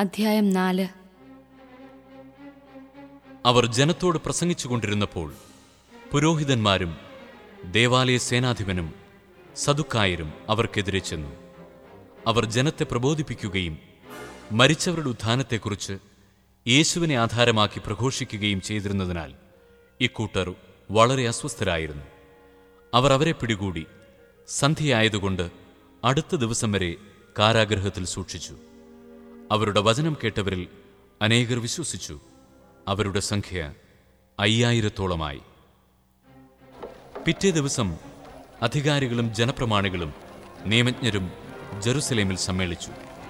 അധ്യായം നാല് അവർ ജനത്തോട് പ്രസംഗിച്ചുകൊണ്ടിരുന്നപ്പോൾ പുരോഹിതന്മാരും ദേവാലയ സേനാധിപനും സദുക്കായരും അവർക്കെതിരെ ചെന്നു അവർ ജനത്തെ പ്രബോധിപ്പിക്കുകയും മരിച്ചവരുടെ ഉത്ഥാനത്തെക്കുറിച്ച് യേശുവിനെ ആധാരമാക്കി പ്രഘോഷിക്കുകയും ചെയ്തിരുന്നതിനാൽ ഇക്കൂട്ടർ വളരെ അസ്വസ്ഥരായിരുന്നു അവർ അവരെ പിടികൂടി സന്ധ്യയായതുകൊണ്ട് അടുത്ത ദിവസം വരെ കാരാഗ്രഹത്തിൽ സൂക്ഷിച്ചു അവരുടെ വചനം കേട്ടവരിൽ അനേകർ വിശ്വസിച്ചു അവരുടെ സംഖ്യ അയ്യായിരത്തോളമായി പിറ്റേ ദിവസം അധികാരികളും ജനപ്രമാണികളും നിയമജ്ഞരും ജെറുസലേമിൽ സമ്മേളിച്ചു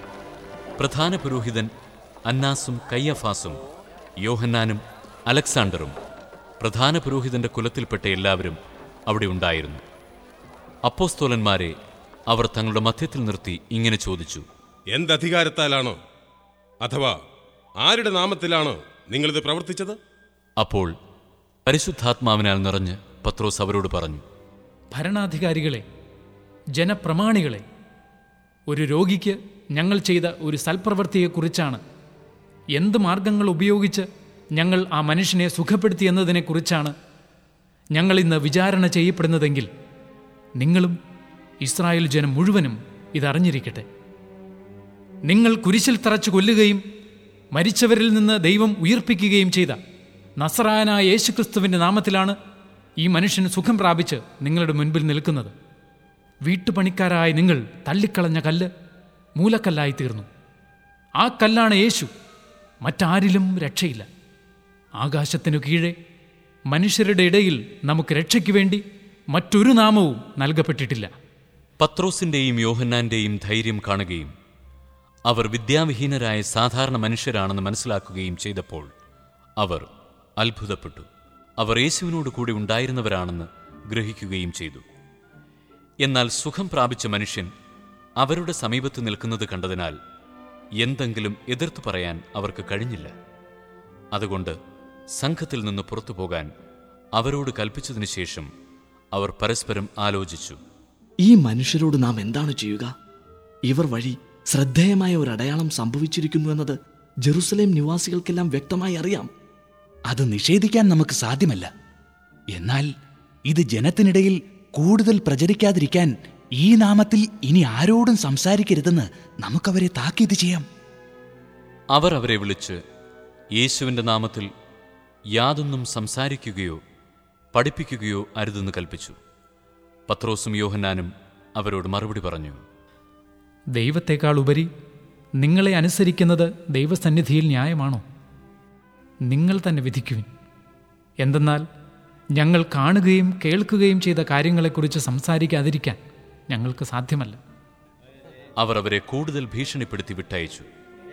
പ്രധാന പുരോഹിതൻ അന്നാസും കയ്യഫാസും യോഹന്നാനും അലക്സാണ്ടറും പ്രധാന പുരോഹിതന്റെ കുലത്തിൽപ്പെട്ട എല്ലാവരും അവിടെ ഉണ്ടായിരുന്നു അപ്പോസ്തോലന്മാരെ അവർ തങ്ങളുടെ മധ്യത്തിൽ നിർത്തി ഇങ്ങനെ ചോദിച്ചു എന്തധികാരത്താലാണ് അഥവാ ആരുടെ നാമത്തിലാണ് നിങ്ങളിത് പ്രവർത്തിച്ചത് അപ്പോൾ പരിശുദ്ധാത്മാവിനാൽ നിറഞ്ഞ് പത്രോസ് അവരോട് പറഞ്ഞു ഭരണാധികാരികളെ ജനപ്രമാണികളെ ഒരു രോഗിക്ക് ഞങ്ങൾ ചെയ്ത ഒരു സൽപ്രവൃത്തിയെക്കുറിച്ചാണ് എന്ത് മാർഗങ്ങൾ ഉപയോഗിച്ച് ഞങ്ങൾ ആ മനുഷ്യനെ സുഖപ്പെടുത്തിയെന്നതിനെക്കുറിച്ചാണ് ഞങ്ങൾ ഇന്ന് വിചാരണ ചെയ്യപ്പെടുന്നതെങ്കിൽ നിങ്ങളും ഇസ്രായേൽ ജനം മുഴുവനും ഇതറിഞ്ഞിരിക്കട്ടെ നിങ്ങൾ കുരിശിൽ തറച്ചു കൊല്ലുകയും മരിച്ചവരിൽ നിന്ന് ദൈവം ഉയിർപ്പിക്കുകയും ചെയ്ത നസറായനായ യേശുക്രിസ്തുവിൻ്റെ നാമത്തിലാണ് ഈ മനുഷ്യൻ സുഖം പ്രാപിച്ച് നിങ്ങളുടെ മുൻപിൽ നിൽക്കുന്നത് വീട്ടുപണിക്കാരായ നിങ്ങൾ തള്ളിക്കളഞ്ഞ കല്ല് മൂലക്കല്ലായി തീർന്നു ആ കല്ലാണ് യേശു മറ്റാരിലും രക്ഷയില്ല ആകാശത്തിനു കീഴെ മനുഷ്യരുടെ ഇടയിൽ നമുക്ക് രക്ഷയ്ക്ക് വേണ്ടി മറ്റൊരു നാമവും നൽകപ്പെട്ടിട്ടില്ല പത്രോസിന്റെയും യോഹന്നാന്റെയും ധൈര്യം കാണുകയും അവർ വിദ്യാവിഹീനരായ സാധാരണ മനുഷ്യരാണെന്ന് മനസ്സിലാക്കുകയും ചെയ്തപ്പോൾ അവർ അത്ഭുതപ്പെട്ടു അവർ യേശുവിനോട് കൂടി ഉണ്ടായിരുന്നവരാണെന്ന് ഗ്രഹിക്കുകയും ചെയ്തു എന്നാൽ സുഖം പ്രാപിച്ച മനുഷ്യൻ അവരുടെ സമീപത്ത് നിൽക്കുന്നത് കണ്ടതിനാൽ എന്തെങ്കിലും എതിർത്തു പറയാൻ അവർക്ക് കഴിഞ്ഞില്ല അതുകൊണ്ട് സംഘത്തിൽ നിന്ന് പുറത്തു പോകാൻ അവരോട് കൽപ്പിച്ചതിനു ശേഷം അവർ പരസ്പരം ആലോചിച്ചു ഈ മനുഷ്യരോട് നാം എന്താണ് ചെയ്യുക ഇവർ വഴി ശ്രദ്ധേയമായ ഒരു അടയാളം സംഭവിച്ചിരിക്കുന്നു എന്നത് ജെറുസലേം നിവാസികൾക്കെല്ലാം വ്യക്തമായി അറിയാം അത് നിഷേധിക്കാൻ നമുക്ക് സാധ്യമല്ല എന്നാൽ ഇത് ജനത്തിനിടയിൽ കൂടുതൽ പ്രചരിക്കാതിരിക്കാൻ ഈ നാമത്തിൽ ഇനി ആരോടും സംസാരിക്കരുതെന്ന് നമുക്കവരെ താക്കീത് ചെയ്യാം അവർ അവരെ വിളിച്ച് യേശുവിൻ്റെ നാമത്തിൽ യാതൊന്നും സംസാരിക്കുകയോ പഠിപ്പിക്കുകയോ അരുതെന്ന് കൽപ്പിച്ചു പത്രോസും യോഹന്നാനും അവരോട് മറുപടി പറഞ്ഞു ദൈവത്തെക്കാൾ ഉപരി നിങ്ങളെ അനുസരിക്കുന്നത് ദൈവസന്നിധിയിൽ ന്യായമാണോ നിങ്ങൾ തന്നെ വിധിക്കുവിൻ എന്തെന്നാൽ ഞങ്ങൾ കാണുകയും കേൾക്കുകയും ചെയ്ത കാര്യങ്ങളെക്കുറിച്ച് സംസാരിക്കാതിരിക്കാൻ ഞങ്ങൾക്ക് സാധ്യമല്ല അവർ അവരെ കൂടുതൽ ഭീഷണിപ്പെടുത്തി വിട്ടയച്ചു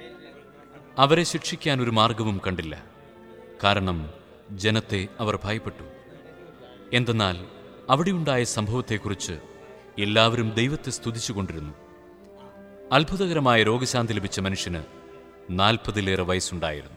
അവരെ ശിക്ഷിക്കാൻ ഒരു മാർഗവും കണ്ടില്ല കാരണം ജനത്തെ അവർ ഭയപ്പെട്ടു എന്തെന്നാൽ അവിടെയുണ്ടായ സംഭവത്തെക്കുറിച്ച് എല്ലാവരും ദൈവത്തെ സ്തുതിച്ചുകൊണ്ടിരുന്നു അത്ഭുതകരമായ രോഗശാന്തി ലഭിച്ച മനുഷ്യന് നാൽപ്പതിലേറെ വയസ്സുണ്ടായിരുന്നു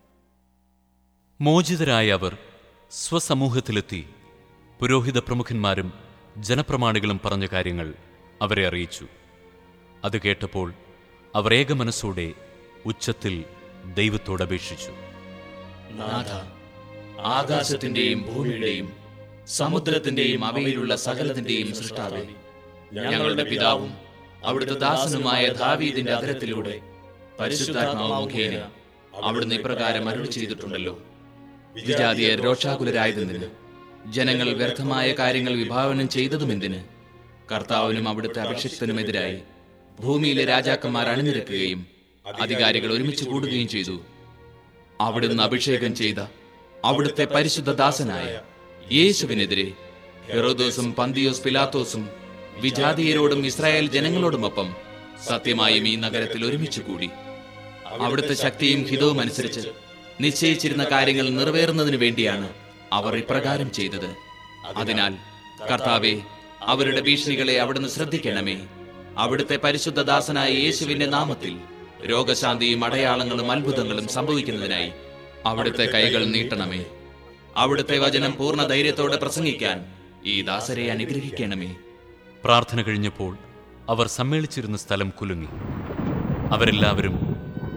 മോചിതരായ അവർ സ്വസമൂഹത്തിലെത്തി പുരോഹിത പ്രമുഖന്മാരും ജനപ്രമാണികളും പറഞ്ഞ കാര്യങ്ങൾ അവരെ അറിയിച്ചു അത് കേട്ടപ്പോൾ അവർ ഏകമനസ്സോടെ ഉച്ചത്തിൽ ദൈവത്തോട് അപേക്ഷിച്ചു നാഥ ആകാശത്തിന്റെയും ഭൂമിയുടെയും സമുദ്രത്തിന്റെയും അവയിലുള്ള സകലത്തിന്റെയും സൃഷ്ടാവേ ഞങ്ങളുടെ പിതാവും അവിടുത്തെ ദാസനുമായ ദാവീദിന്റെ അധരത്തിലൂടെ പരിശുദ്ധാത്മാവ് മുഖേന അവിടുന്ന് ഇപ്രകാരം അരുളി ചെയ്തിട്ടുണ്ടല്ലോ വിജാതിയർ രോഷാകുലരായതെന്തിന് ജനങ്ങൾ വ്യർത്ഥമായ കാര്യങ്ങൾ വിഭാവനം ചെയ്തതുമെന്തിന് കർത്താവിനും അവിടുത്തെ അഭിഷിക്തനുമെതിരായി ഭൂമിയിലെ രാജാക്കന്മാർ അണിനിരക്കുകയും അധികാരികൾ ഒരുമിച്ച് കൂടുകയും ചെയ്തു അവിടുന്ന് അഭിഷേകം ചെയ്ത അവിടുത്തെ പരിശുദ്ധ ദാസനായ യേശുവിനെതിരെ ഹെറോദോസും പന്തിയോസ് പിലാത്തോസും വിജാതീയരോടും ഇസ്രായേൽ ജനങ്ങളോടുമൊപ്പം സത്യമായും ഈ നഗരത്തിൽ ഒരുമിച്ച് കൂടി അവിടുത്തെ ശക്തിയും ഹിതവും അനുസരിച്ച് നിശ്ചയിച്ചിരുന്ന കാര്യങ്ങൾ നിറവേറുന്നതിന് വേണ്ടിയാണ് അവർ ഇപ്രകാരം ചെയ്തത് അതിനാൽ കർത്താവെ അവരുടെ ഭീഷണികളെ അവിടുന്ന് ശ്രദ്ധിക്കണമേ അവിടുത്തെ പരിശുദ്ധ ദാസനായ യേശുവിന്റെ നാമത്തിൽ രോഗശാന്തിയും അടയാളങ്ങളും അത്ഭുതങ്ങളും സംഭവിക്കുന്നതിനായി അവിടുത്തെ കൈകൾ നീട്ടണമേ അവിടുത്തെ വചനം പൂർണ്ണ ധൈര്യത്തോടെ പ്രസംഗിക്കാൻ ഈ ദാസരെ അനുഗ്രഹിക്കണമേ പ്രാർത്ഥന കഴിഞ്ഞപ്പോൾ അവർ സമ്മേളിച്ചിരുന്ന സ്ഥലം കുലുങ്ങി അവരെല്ലാവരും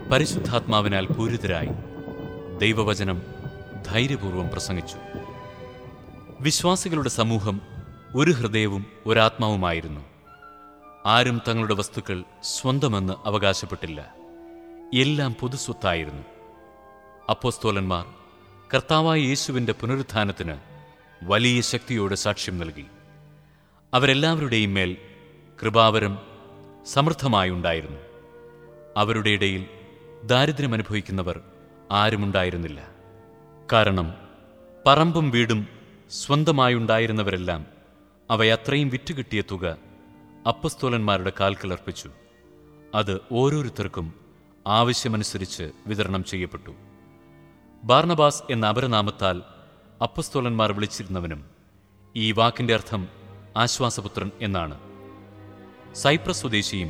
പരിശുദ്ധാത്മാവിനാൽ പൂരിതരായി ദൈവവചനം ധൈര്യപൂർവ്വം പ്രസംഗിച്ചു വിശ്വാസികളുടെ സമൂഹം ഒരു ഹൃദയവും ഒരാത്മാവുമായിരുന്നു ആരും തങ്ങളുടെ വസ്തുക്കൾ സ്വന്തമെന്ന് അവകാശപ്പെട്ടില്ല എല്ലാം പൊതുസ്വത്തായിരുന്നു അപ്പോസ്തോലന്മാർ കർത്താവായ യേശുവിൻ്റെ പുനരുത്ഥാനത്തിന് വലിയ ശക്തിയോടെ സാക്ഷ്യം നൽകി അവരെല്ലാവരുടെയും മേൽ കൃപാവരം സമൃദ്ധമായുണ്ടായിരുന്നു അവരുടെ ഇടയിൽ ദാരിദ്ര്യം അനുഭവിക്കുന്നവർ ആരുമുണ്ടായിരുന്നില്ല കാരണം പറമ്പും വീടും സ്വന്തമായുണ്ടായിരുന്നവരെല്ലാം അവയത്രയും വിറ്റുകിട്ടിയ തുക അപ്പസ്തോലന്മാരുടെ കാൽക്കൽ അർപ്പിച്ചു അത് ഓരോരുത്തർക്കും ആവശ്യമനുസരിച്ച് വിതരണം ചെയ്യപ്പെട്ടു ബാർണബാസ് എന്ന അപരനാമത്താൽ അപ്പസ്തോലന്മാർ വിളിച്ചിരുന്നവനും ഈ വാക്കിന്റെ അർത്ഥം ആശ്വാസപുത്രൻ എന്നാണ് സൈപ്രസ് സ്വദേശിയും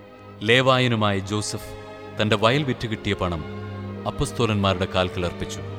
ലേവായനുമായ ജോസഫ് തന്റെ വയൽ വിറ്റ് കിട്ടിയ പണം അപ്പസ്തോലന്മാരുടെ കാൽക്കൽ അർപ്പിച്ചു